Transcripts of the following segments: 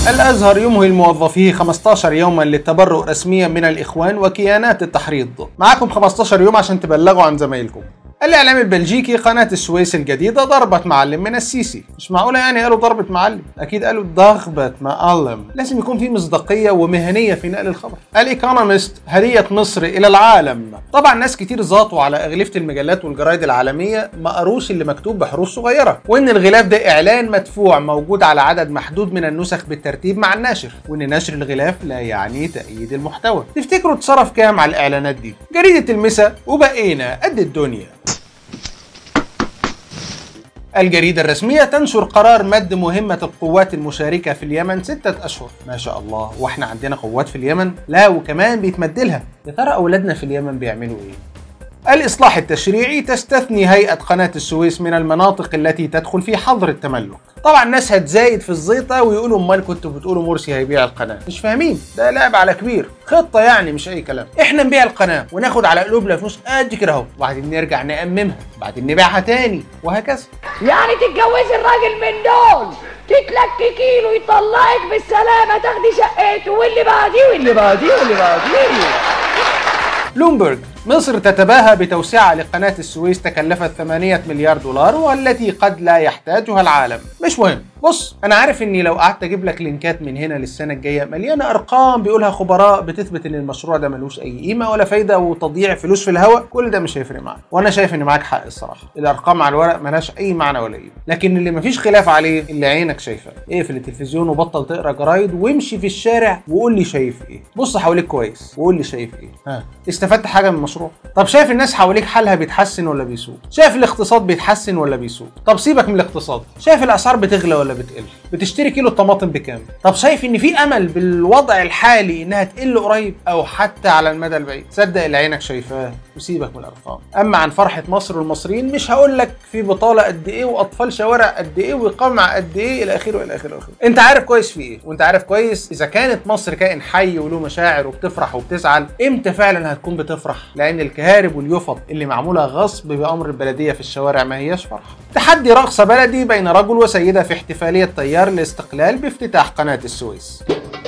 الأزهر يمهل موظفيه 15 يوما للتبرؤ رسميا من الإخوان وكيانات التحريض معاكم 15 يوم عشان تبلغوا عن زمايلكم الإعلام البلجيكي قناة السويس الجديدة ضربت معلم من السيسي مش معقولة يعني قالوا ضربة معلم أكيد قالوا ضغبة معلم لازم يكون في مصداقية ومهنية في نقل الخبر الإيكونومست هدية مصر إلى العالم طبعا ناس كتير زاطوا على أغلفة المجلات والجرايد العالمية ما قروش اللي مكتوب بحروف صغيرة وإن الغلاف ده إعلان مدفوع موجود على عدد محدود من النسخ بالترتيب مع الناشر وإن نشر الغلاف لا يعني تأييد المحتوى تفتكروا اتصرف كام على الإعلانات دي جريدة المسا وبقينا قد الدنيا الجريدة الرسمية تنشر قرار مد مهمة القوات المشاركة في اليمن ستة أشهر ما شاء الله وإحنا عندنا قوات في اليمن لا وكمان بيتمدلها يا ترى أولادنا في اليمن بيعملوا إيه الإصلاح التشريعي تستثني هيئة قناة السويس من المناطق التي تدخل في حظر التملك طبعا الناس هتزايد في الزيطة ويقولوا امال كنتوا بتقولوا مرسي هيبيع القناة مش فاهمين ده لعب على كبير خطة يعني مش أي كلام احنا نبيع القناة وناخد على قلوبنا فلوس قد كده اهو وبعدين نرجع نأممها وبعدين نبيعها تاني وهكذا يعني تتجوزي الراجل من دول تتلككي له يطلعك بالسلامة تاخدي شقته واللي بعديه واللي بعديه واللي بعديه بلومبرج مصر تتباهى بتوسعة لقناة السويس تكلفت 8 مليار دولار والتي قد لا يحتاجها العالم مش مهم بص انا عارف اني لو قعدت اجيب لك لينكات من هنا للسنه الجايه مليانه ارقام بيقولها خبراء بتثبت ان المشروع ده ملوش اي قيمه ولا فايده وتضييع فلوس في الهواء كل ده مش هيفرق معاك وانا شايف ان معاك حق الصراحه الارقام على الورق ملهاش اي معنى ولا قيمه لكن اللي مفيش خلاف عليه اللي عينك شايفاه اقفل التلفزيون وبطل تقرا جرايد وامشي في الشارع وقول لي شايف ايه بص حواليك كويس وقول لي شايف ايه ها استفدت حاجه من المشروع طب شايف الناس حواليك حالها بيتحسن ولا بيسوء شايف الاقتصاد بيتحسن ولا بيسوء طب سيبك من الاقتصاد شايف الاسعار بتغلى ولا بتقل بتشتري كيلو الطماطم بكام طب شايف ان في امل بالوضع الحالي انها تقل قريب او حتى على المدى البعيد صدق اللي عينك شايفاه وسيبك من الارقام اما عن فرحه مصر والمصريين مش هقول لك في بطاله قد ايه واطفال شوارع قد ايه وقمع قد ايه الى اخره الى اخره الى اخره انت عارف كويس في ايه وانت عارف كويس اذا كانت مصر كائن حي وله مشاعر وبتفرح وبتزعل امتى فعلا هتكون بتفرح لان الكهارب واليفط اللي معموله غصب بامر البلديه في الشوارع ما هياش فرح تحدي رقصه بلدي بين رجل وسيده في احتفاليه تيار الاستقلال بافتتاح قناه السويس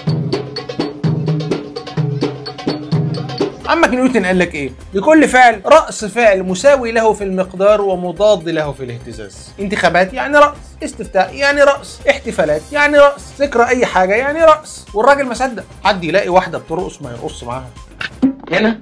عمك نيوتن قال لك ايه؟ لكل فعل رأس فعل مساوي له في المقدار ومضاد له في الاهتزاز. انتخابات يعني رأس، استفتاء يعني رأس، احتفالات يعني رأس، ذكرى أي حاجة يعني رأس، والراجل ما صدق، حد يلاقي واحدة بترقص ما يرقص معاها. هنا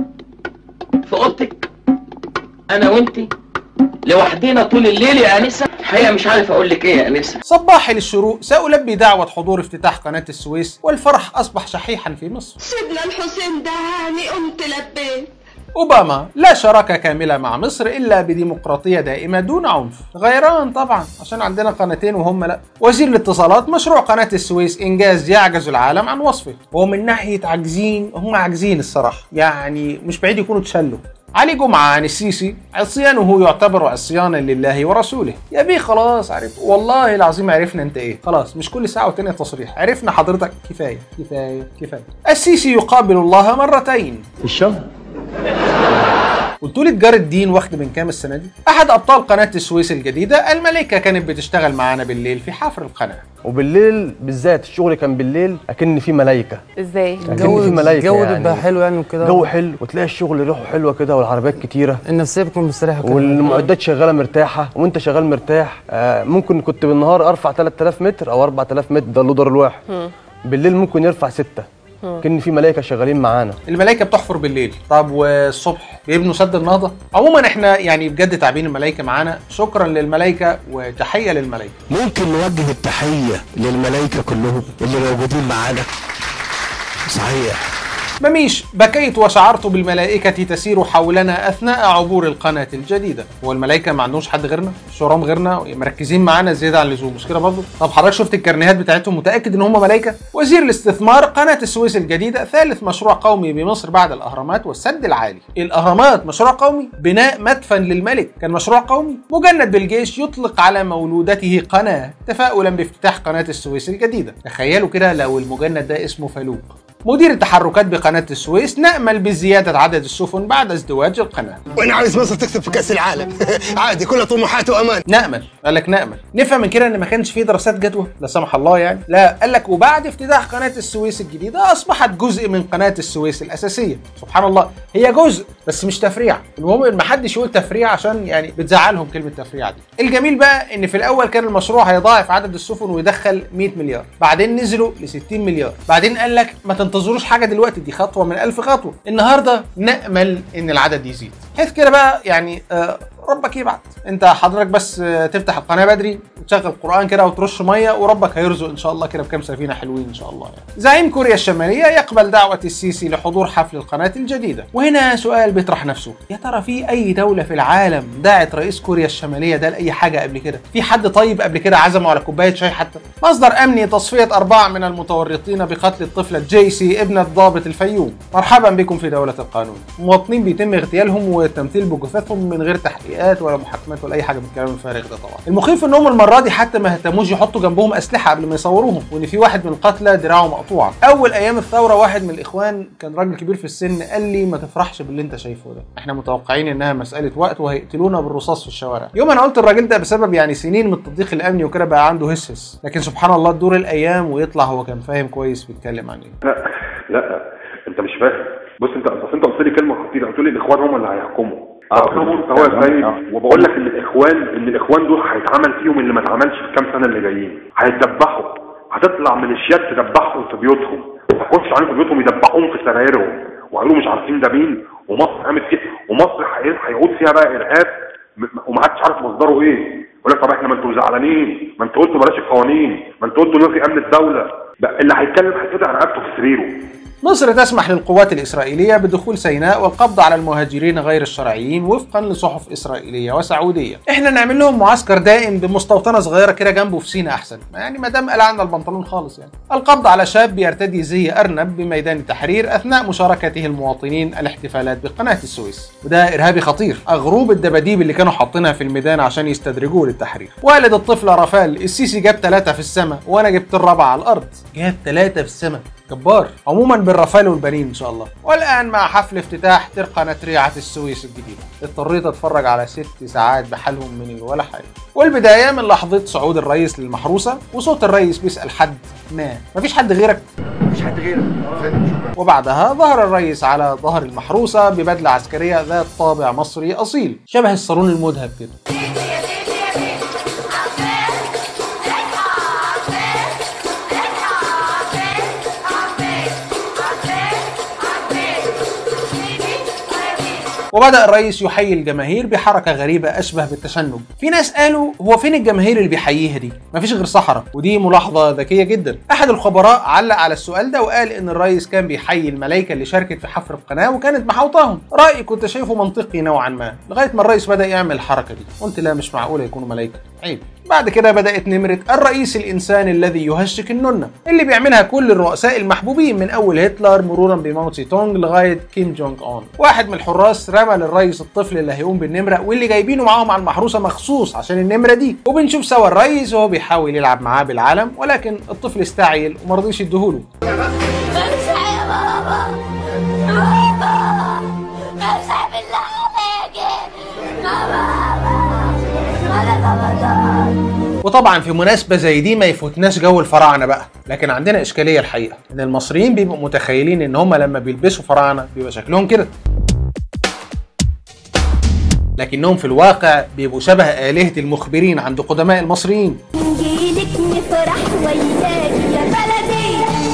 في اوضتك انا وانت لوحدينا طول الليل يا انسه الحقيقه مش عارف اقول لك ايه يا انسه صباحي للشروق سألبي دعوة حضور افتتاح قناة السويس والفرح أصبح شحيحا في مصر. سيدنا الحسين دعاني قمت لبيت أوباما لا شراكة كاملة مع مصر إلا بديمقراطية دائمة دون عنف غيران طبعا عشان عندنا قناتين وهم لا وزير الاتصالات مشروع قناة السويس إنجاز يعجز العالم عن وصفه ومن ناحية عاجزين هم عاجزين الصراحة يعني مش بعيد يكونوا تشلوا علي جمعة عن السيسي عصيانه يعتبر عصيانا لله ورسوله يا بيه خلاص عرف والله العظيم عرفنا انت ايه خلاص مش كل ساعة وتانية تصريح عرفنا حضرتك كفاية كفاية كفاية السيسي يقابل الله مرتين في الشهر قلت لي تجار الدين واخد من كام السنه دي؟ احد ابطال قناه السويس الجديده الملائكه كانت بتشتغل معانا بالليل في حفر القناه وبالليل بالذات الشغل كان بالليل اكن في ملايكه ازاي؟ اكن في ملايكه الجو يعني بيبقى حلو يعني وكده جو حلو وتلاقي الشغل ريحه حلوه كده والعربيات كتيره النفسيه بتكون مستريحه وكده والمعدات شغاله مرتاحه وانت شغال مرتاح آه ممكن كنت بالنهار ارفع 3000 متر او 4000 متر ده اللودر الواحد بالليل ممكن يرفع 6 كان في ملايكه شغالين معانا الملائكه بتحفر بالليل طب والصبح بيبنوا سد النهضه عموما احنا يعني بجد تعبين الملائكه معانا شكرا للملائكه وتحيه للملائكه ممكن نوجه التحية للملائكة كلهم اللي موجودين معانا صحيح مميش بكيت وشعرت بالملائكة تسير حولنا أثناء عبور القناة الجديدة هو الملائكة ما عندهمش حد غيرنا شرام غيرنا مركزين معانا زيادة عن اللزوم مش كده برضه طب حضرتك شفت الكرنيهات بتاعتهم متأكد إن هم ملائكة وزير الاستثمار قناة السويس الجديدة ثالث مشروع قومي بمصر بعد الأهرامات والسد العالي الأهرامات مشروع قومي بناء مدفن للملك كان مشروع قومي مجند بالجيش يطلق على مولودته قناة تفاؤلا بافتتاح قناة السويس الجديدة تخيلوا كده لو المجند ده اسمه فلوق مدير التحركات بقناة السويس نأمل بزيادة عدد السفن بعد ازدواج القناة وانا عايز مصر تكسب في كاس العالم عادي كلها طموحات وامان نأمل قال لك نأمل نفهم من كده ان ما كانش فيه دراسات جدوى لا سمح الله يعني لا قال لك وبعد افتتاح قناة السويس الجديدة اصبحت جزء من قناة السويس الاساسية سبحان الله هي جزء بس مش تفريع المهم ان ما حدش يقول تفريع عشان يعني بتزعلهم كلمة تفريع دي الجميل بقى ان في الاول كان المشروع هيضاعف عدد السفن ويدخل 100 مليار بعدين نزلوا ل 60 مليار بعدين قال لك ما تنتظروش حاجة دلوقتي دي خطوة من ألف خطوة النهاردة نأمل ان العدد يزيد حيث كده بقى يعني آه ربك يبعت انت حضرتك بس آه، تفتح القناه بدري وتشغل قران كده وترش ميه وربك هيرزق ان شاء الله كده بكام سفينه حلوين ان شاء الله يعني. زعيم كوريا الشماليه يقبل دعوه السيسي لحضور حفل القناه الجديده وهنا سؤال بيطرح نفسه يا ترى في اي دوله في العالم دعت رئيس كوريا الشماليه ده لاي حاجه قبل كده في حد طيب قبل كده عزمه على كوبايه شاي حتى مصدر امني تصفيه اربعه من المتورطين بقتل الطفله جيسي ابنه ضابط الفيوم مرحبا بكم في دوله القانون مواطنين بيتم اغتيالهم والتمثيل بجثثهم من غير تحقيقات ولا محاكمات ولا اي حاجه من الكلام الفارغ ده طبعا المخيف انهم المره دي حتى ما اهتموش يحطوا جنبهم اسلحه قبل ما يصوروهم وان في واحد من القتلى دراعه مقطوعه اول ايام الثوره واحد من الاخوان كان راجل كبير في السن قال لي ما تفرحش باللي انت شايفه ده احنا متوقعين انها مساله وقت وهيقتلونا بالرصاص في الشوارع يوم انا قلت الراجل ده بسبب يعني سنين من التضييق الامني وكده بقى عنده هس هس لكن سبحان الله تدور الايام ويطلع هو كان فاهم كويس بيتكلم عن ايه لا لا انت مش فاهم بص انت اصل انت قلت لي كلمه خطيره قلت لي الاخوان هم اللي هيحكموا اه هو فاهم وبقول لك ان الاخوان ان الاخوان دول هيتعمل فيهم اللي ما اتعملش في كام سنه اللي جايين هيتدبحوا هتطلع ميليشيات تدبحهم في بيوتهم وتخش عليهم في بيوتهم يدبحوهم في سرايرهم وقالوا مش عارفين ده مين ومصر عملت كده ومصر هي- هيعود فيها بقى ارهاب م- ومحدش عارف مصدره ايه يقول لك طب احنا ما انتوا زعلانين ما انتوا قلتوا بلاش القوانين ما انتوا قلتوا نلغي امن الدوله بقى اللي هيتكلم هيتقطع رقبته في سريره مصر تسمح للقوات الإسرائيلية بدخول سيناء والقبض على المهاجرين غير الشرعيين وفقا لصحف إسرائيلية وسعودية. إحنا نعمل لهم معسكر دائم بمستوطنة صغيرة كده جنبه في سيناء أحسن، يعني ما دام قلعنا البنطلون خالص يعني. القبض على شاب يرتدي زي أرنب بميدان التحرير أثناء مشاركته المواطنين الاحتفالات بقناة السويس، وده إرهابي خطير، أغروب الدباديب اللي كانوا حاطينها في الميدان عشان يستدرجوه للتحرير. والد الطفلة رافال السيسي جاب ثلاثة في السماء وأنا جبت الرابعة على الأرض. جاب ثلاثة في السماء. جبار عموما بالرافال والبنين ان شاء الله والان مع حفل افتتاح ترقنة ريعة السويس الجديدة اضطريت اتفرج على ست ساعات بحالهم من الولا حاجة والبداية من لحظة صعود الرئيس للمحروسة وصوت الرئيس بيسأل حد ما مفيش حد غيرك مفيش حد غيرك وبعدها ظهر الرئيس على ظهر المحروسة ببدلة عسكرية ذات طابع مصري أصيل شبه الصالون المذهب كده وبدأ الرئيس يحيي الجماهير بحركة غريبة أشبه بالتشنج في ناس قالوا هو فين الجماهير اللي بيحييها دي مفيش غير صحراء ودي ملاحظة ذكية جدا أحد الخبراء علق على السؤال ده وقال إن الرئيس كان بيحيي الملائكة اللي شاركت في حفر القناة وكانت محاوطاهم رأيي كنت شايفه منطقي نوعا ما لغاية ما الرئيس بدأ يعمل الحركة دي قلت لا مش معقولة يكونوا ملائكة عيب بعد كده بدأت نمرة الرئيس الإنسان الذي يهشك النونة اللي بيعملها كل الرؤساء المحبوبين من أول هتلر مرورا بماو تسي تونج لغاية كيم جونج أون واحد من الحراس رمى للرئيس الطفل اللي هيقوم بالنمرة واللي جايبينه معاهم على المحروسة مخصوص عشان النمرة دي وبنشوف سوا الرئيس وهو بيحاول يلعب معاه بالعلم ولكن الطفل استعجل ومرضيش يديهوله امسح يا بابا بابا امسح بالله عليك بابا انا بابا وطبعا في مناسبة زي دي ما يفوتناش جو الفراعنة بقى لكن عندنا إشكالية الحقيقة إن المصريين بيبقوا متخيلين إن هم لما بيلبسوا فراعنة بيبقى شكلهم كده لكنهم في الواقع بيبقوا شبه آلهة المخبرين عند قدماء المصريين نجيلك نفرح وياك يا بلدي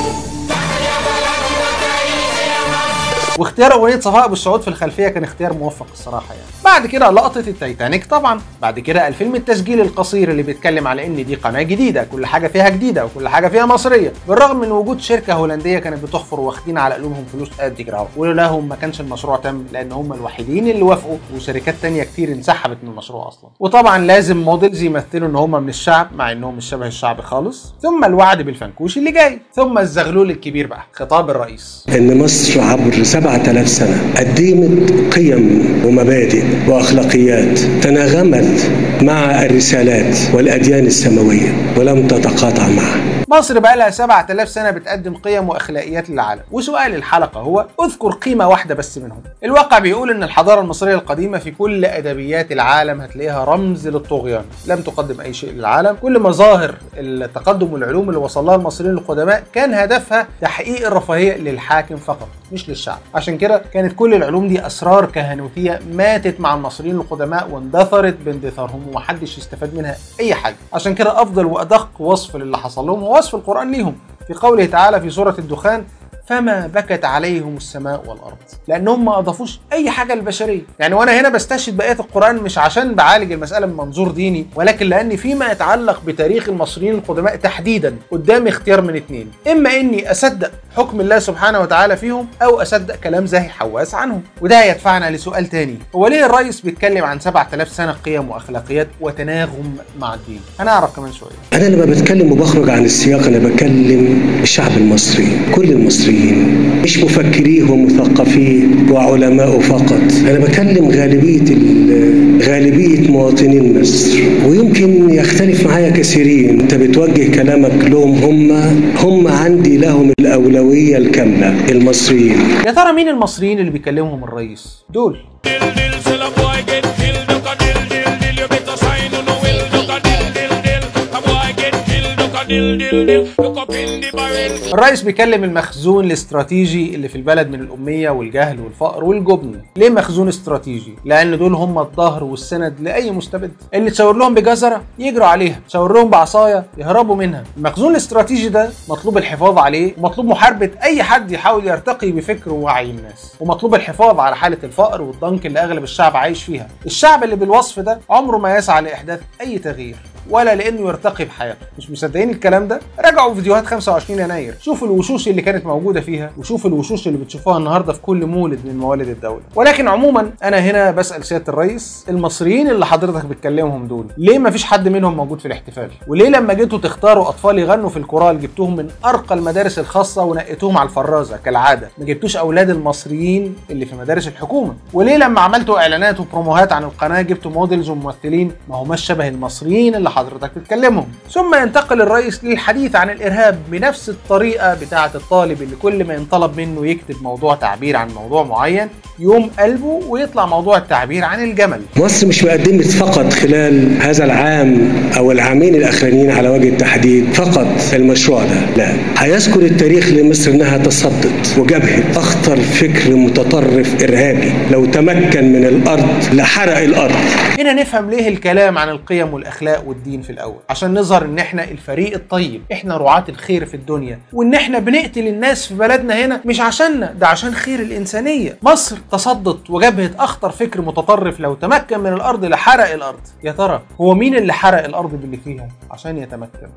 واختيار اغنيه صفاء ابو السعود في الخلفيه كان اختيار موفق الصراحه يعني بعد كده لقطه التايتانيك طبعا بعد كده الفيلم التسجيلي القصير اللي بيتكلم على ان دي قناه جديده كل حاجه فيها جديده وكل حاجه فيها مصريه بالرغم من وجود شركه هولنديه كانت بتحفر واخدين على قلوبهم فلوس قد كده اهو ولولاهم ما كانش المشروع تم لان هم الوحيدين اللي وافقوا وشركات تانية كتير انسحبت من المشروع اصلا وطبعا لازم موديلز يمثلوا ان هم من الشعب مع انهم مش شبه الشعب خالص ثم الوعد بالفنكوش اللي جاي ثم الزغلول الكبير بقى خطاب الرئيس ان مصر عبر 7000 سنه قدمت قيم ومبادئ واخلاقيات تناغمت مع الرسالات والاديان السماويه ولم تتقاطع معها مصر بقى لها 7000 سنه بتقدم قيم واخلاقيات للعالم وسؤال الحلقه هو اذكر قيمه واحده بس منهم الواقع بيقول ان الحضاره المصريه القديمه في كل ادبيات العالم هتلاقيها رمز للطغيان لم تقدم اي شيء للعالم كل مظاهر التقدم والعلوم اللي وصل لها المصريين القدماء كان هدفها تحقيق الرفاهيه للحاكم فقط مش للشعب عشان كده كانت كل العلوم دي اسرار كهنوتيه ماتت مع المصريين القدماء واندثرت باندثارهم ومحدش يستفاد منها اي حاجه عشان كده افضل وادق وصف للي حصل لهم هو وصف القران ليهم في قوله تعالى في سوره الدخان فما بكت عليهم السماء والارض لانهم ما اضافوش اي حاجه للبشريه يعني وانا هنا بستشهد بقيه القران مش عشان بعالج المساله من منظور ديني ولكن لان فيما يتعلق بتاريخ المصريين القدماء تحديدا قدامي اختيار من اتنين اما اني اصدق حكم الله سبحانه وتعالى فيهم او اصدق كلام زاهي حواس عنهم وده يدفعنا لسؤال تاني هو ليه الرئيس بيتكلم عن 7000 سنه قيم واخلاقيات وتناغم مع الدين هنعرف كمان شويه انا لما بتكلم وبخرج عن السياق انا بكلم الشعب المصري كل المصريين مش مفكريه ومثقفيه وعلماء فقط انا بكلم غالبيه ال- غالبيه مواطنين مصر ويمكن يختلف معايا كثيرين انت بتوجه كلامك لهم هم هم عندي لهم الاولويه الكامله المصريين يا ترى مين المصريين اللي بيكلمهم الرئيس دول الرئيس بيكلم المخزون الاستراتيجي اللي في البلد من الأمية والجهل والفقر والجبن ليه مخزون استراتيجي؟ لأن دول هم الظهر والسند لأي مستبد اللي تشاور لهم بجزرة يجروا عليها تشاور لهم بعصاية يهربوا منها المخزون الاستراتيجي ده مطلوب الحفاظ عليه ومطلوب محاربة أي حد يحاول يرتقي بفكر ووعي الناس ومطلوب الحفاظ على حالة الفقر والضنك اللي أغلب الشعب عايش فيها الشعب اللي بالوصف ده عمره ما يسعى لإحداث أي تغيير ولا لانه يرتقي بحياته مش مصدقين الكلام ده راجعوا فيديوهات 25 يناير شوفوا الوشوش اللي كانت موجوده فيها وشوفوا الوشوش اللي بتشوفوها النهارده في كل مولد من موالد الدوله ولكن عموما انا هنا بسال سياده الرئيس المصريين اللي حضرتك بتكلمهم دول ليه ما فيش حد منهم موجود في الاحتفال وليه لما جيتوا تختاروا اطفال يغنوا في الكورال جبتوهم من ارقى المدارس الخاصه ونقيتوهم على الفرازه كالعاده ما جبتوش اولاد المصريين اللي في مدارس الحكومه وليه لما عملتوا اعلانات وبروموهات عن القناه جبتوا موديلز وممثلين ما هماش شبه المصريين اللي حضرتك بتكلمهم ثم ينتقل الرئيس للحديث عن الارهاب بنفس الطريقه بتاعه الطالب اللي كل ما ينطلب منه يكتب موضوع تعبير عن موضوع معين يوم قلبه ويطلع موضوع التعبير عن الجمل مصر مش قدمت فقط خلال هذا العام او العامين الاخرانيين على وجه التحديد فقط المشروع ده لا هيذكر التاريخ لمصر انها تصدت وجبهت اخطر فكر متطرف ارهابي لو تمكن من الارض لحرق الارض هنا نفهم ليه الكلام عن القيم والاخلاق والدين في الاول عشان نظهر ان احنا الفريق الطيب احنا رعاة الخير في الدنيا وان احنا بنقتل الناس في بلدنا هنا مش عشاننا ده عشان خير الانسانيه مصر تصدت وجبهت اخطر فكر متطرف لو تمكن من الارض لحرق الارض يا ترى هو مين اللي حرق الارض باللي فيها عشان يتمكن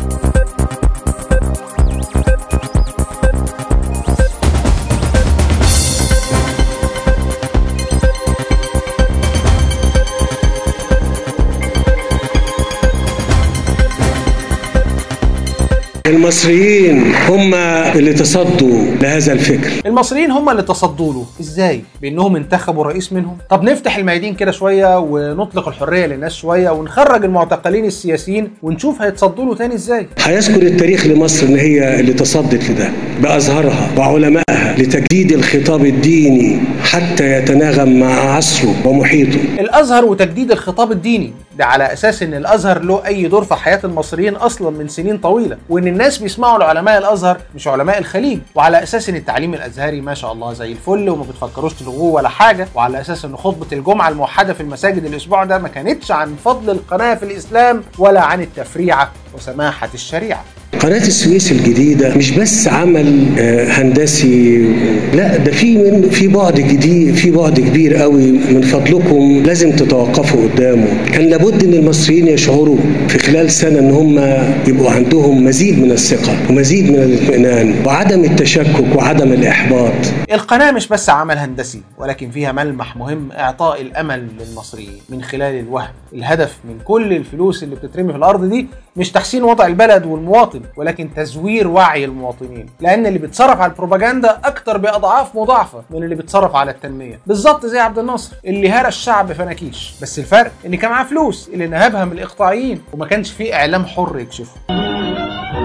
المصريين هم اللي تصدوا لهذا الفكر المصريين هم اللي تصدوا له ازاي بانهم انتخبوا رئيس منهم طب نفتح الميادين كده شويه ونطلق الحريه للناس شويه ونخرج المعتقلين السياسيين ونشوف هيتصدوا له تاني ازاي هيذكر التاريخ لمصر ان هي اللي تصدت لده بازهرها وعلمائها لتجديد الخطاب الديني حتى يتناغم مع عصره ومحيطه الازهر وتجديد الخطاب الديني ده على اساس ان الازهر له اي دور في حياه المصريين اصلا من سنين طويله وان الناس بيسمعوا لعلماء الازهر مش علماء الخليج وعلى اساس ان التعليم الازهري ما شاء الله زي الفل وما بتفكروش تلغوه ولا حاجه وعلى اساس ان خطبه الجمعه الموحده في المساجد الاسبوع ده ما كانتش عن فضل القناه في الاسلام ولا عن التفريعه وسماحه الشريعه قناة السويس الجديدة مش بس عمل آه، هندسي لا ده في من في بعد جديد في بعد كبير قوي من فضلكم لازم تتوقفوا قدامه كان لابد ان المصريين يشعروا في خلال سنة ان هم يبقوا عندهم مزيد من الثقة ومزيد من الاطمئنان وعدم التشكك وعدم الإحباط القناة مش بس عمل هندسي ولكن فيها ملمح مهم إعطاء الأمل للمصريين من خلال الوهم الهدف من كل الفلوس اللي بتترمي في الأرض دي مش تحسين وضع البلد والمواطن ولكن تزوير وعي المواطنين لأن اللي بيتصرف على البروباجندا أكتر بأضعاف مضاعفة من اللي بيتصرف على التنمية بالظبط زي عبد الناصر اللي هرى الشعب فناكيش بس الفرق إن كان معاه فلوس اللي نهبها من الإقطاعيين وما كانش فيه إعلام حر يكشفه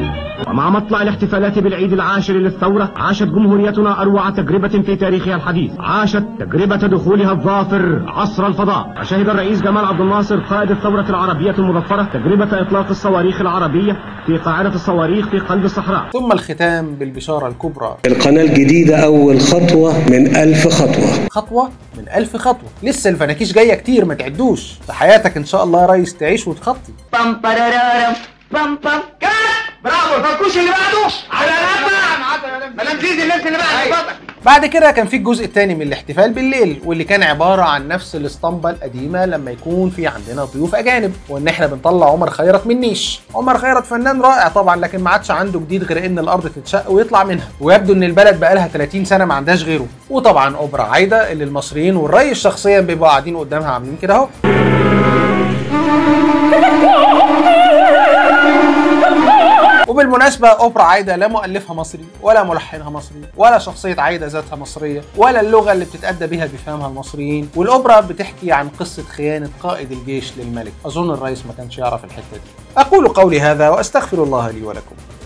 ومع مطلع الاحتفالات بالعيد العاشر للثورة عاشت جمهوريتنا أروع تجربة في تاريخها الحديث عاشت تجربة دخولها الظافر عصر الفضاء فشهد الرئيس جمال عبد الناصر قائد الثورة العربية المظفرة تجربة إطلاق الصواريخ العربية في قاعدة الصواريخ في قلب الصحراء ثم الختام بالبشارة الكبرى القناة الجديدة أول خطوة من ألف خطوة خطوة من ألف خطوة لسه الفناكيش جاية كتير ما تعدوش في حياتك إن شاء الله يا ريس تعيش وتخطي بام برارارم بام بام كات برافو الفركوش اللي بعده على لما مدام زيزي اللبس اللي بعده بعد كده كان في الجزء الثاني من الاحتفال بالليل واللي كان عباره عن نفس الاسطمبه القديمه لما يكون في عندنا ضيوف اجانب وان احنا بنطلع عمر خيرت من نيش عمر خيرت فنان رائع طبعا لكن ما عادش عنده جديد غير ان الارض تتشق ويطلع منها ويبدو ان البلد بقى لها 30 سنه ما عندهاش غيره وطبعا اوبرا عايده اللي المصريين والريس شخصيا بيبقوا قاعدين قدامها عاملين كده اهو وبالمناسبة أوبرا عايدة لا مؤلفها مصري ولا ملحنها مصري ولا شخصية عايدة ذاتها مصرية ولا اللغة اللي بتتأدى بها بيفهمها المصريين والأوبرا بتحكي عن قصة خيانة قائد الجيش للملك أظن الرئيس ما كانش يعرف الحتة دي أقول قولي هذا وأستغفر الله لي ولكم